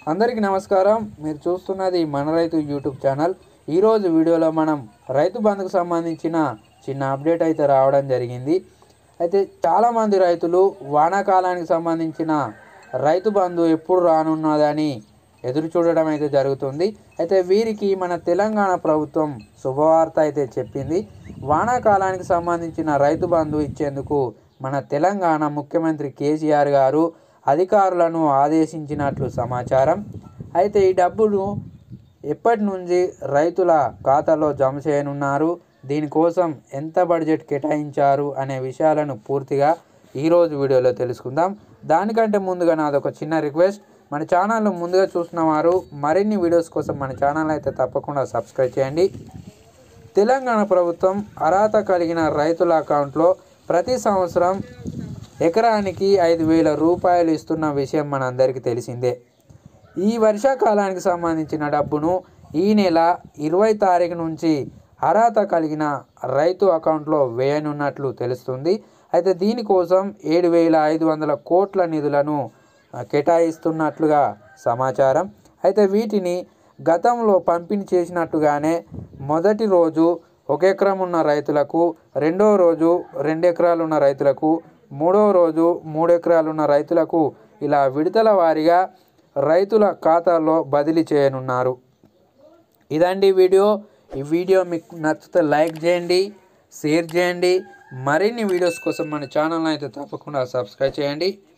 అందరికీ నమస్కారం మీరు చూస్తున్నది మన రైతు యూట్యూబ్ ఛానల్ ఈరోజు వీడియోలో మనం రైతు బంధుకు సంబంధించిన చిన్న అప్డేట్ అయితే రావడం జరిగింది అయితే చాలామంది రైతులు వానాకాలానికి సంబంధించిన రైతు బంధు ఎప్పుడు రానున్నదని ఎదురు చూడడం అయితే జరుగుతుంది అయితే వీరికి మన తెలంగాణ ప్రభుత్వం శుభవార్త అయితే చెప్పింది వానాకాలానికి సంబంధించిన రైతు బంధు ఇచ్చేందుకు మన తెలంగాణ ముఖ్యమంత్రి కేసీఆర్ గారు అధికారులను ఆదేశించినట్లు సమాచారం అయితే ఈ డబ్బులు ఎప్పటి నుంచి రైతుల ఖాతాలో జమ చేయనున్నారు దీనికోసం ఎంత బడ్జెట్ కేటాయించారు అనే విషయాలను పూర్తిగా ఈరోజు వీడియోలో తెలుసుకుందాం దానికంటే ముందుగా నాది ఒక చిన్న రిక్వెస్ట్ మన ఛానల్ను ముందుగా చూస్తున్న వారు మరిన్ని వీడియోస్ కోసం మన ఛానల్ అయితే తప్పకుండా సబ్స్క్రైబ్ చేయండి తెలంగాణ ప్రభుత్వం అర్హత కలిగిన రైతుల అకౌంట్లో ప్రతి సంవత్సరం ఎకరానికి ఐదు వేల రూపాయలు ఇస్తున్న విషయం మనందరికీ తెలిసిందే ఈ వర్షాకాలానికి సంబంధించిన డబ్బును ఈ నెల ఇరవై తారీఖు నుంచి అర్హత కలిగిన రైతు అకౌంట్లో వేయనున్నట్లు తెలుస్తుంది అయితే దీనికోసం ఏడు వేల ఐదు వందల కోట్ల నిధులను ఆ, కేటాయిస్తున్నట్లుగా సమాచారం అయితే వీటిని గతంలో పంపిణీ చేసినట్టుగానే మొదటి రోజు ఒక ఎకరం ఉన్న రైతులకు రెండో రోజు రెండు ఎకరాలు ఉన్న రైతులకు మూడో రోజు మూడు ఎకరాలు ఉన్న రైతులకు ఇలా విడతల వారీగా రైతుల ఖాతాల్లో బదిలీ చేయనున్నారు ఇదండి వీడియో ఈ వీడియో మీకు నచ్చితే లైక్ చేయండి షేర్ చేయండి మరిన్ని వీడియోస్ కోసం మన ఛానల్ అయితే తప్పకుండా సబ్స్క్రైబ్ చేయండి